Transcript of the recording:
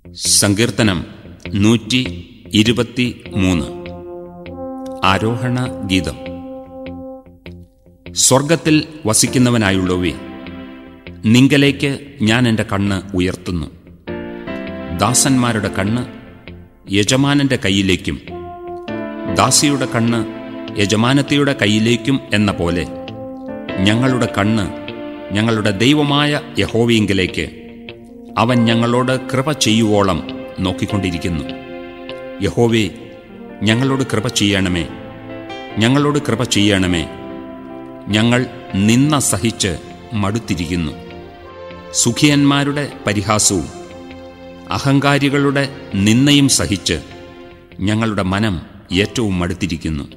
സങ്കീർത്തനം നൂറ്റി ഇരുപത്തി മൂന്ന് ആരോഹണ ഗീതം സ്വർഗത്തിൽ വസിക്കുന്നവനായുള്ളവേ നിങ്കലേക്ക് ഞാൻ എൻ്റെ കണ്ണ് ഉയർത്തുന്നു ദാസന്മാരുടെ കണ്ണ് യജമാനന്റെ കയ്യിലേക്കും ദാസിയുടെ കണ്ണ് യജമാനത്തിയുടെ കയ്യിലേക്കും എന്ന പോലെ ഞങ്ങളുടെ കണ്ണ് ഞങ്ങളുടെ ദൈവമായ യഹോവയിങ്കിലേക്ക് അവൻ ഞങ്ങളോട് കൃപ ചെയ്യുവോളം നോക്കിക്കൊണ്ടിരിക്കുന്നു യഹോവേ ഞങ്ങളോട് കൃപ ചെയ്യണമേ ഞങ്ങളോട് കൃപ ചെയ്യണമേ ഞങ്ങൾ നിന്ന സഹിച്ച് മടുത്തിരിക്കുന്നു സുഖിയന്മാരുടെ പരിഹാസവും അഹങ്കാരികളുടെ നിന്നയും സഹിച്ച് ഞങ്ങളുടെ മനം ഏറ്റവും മടുത്തിരിക്കുന്നു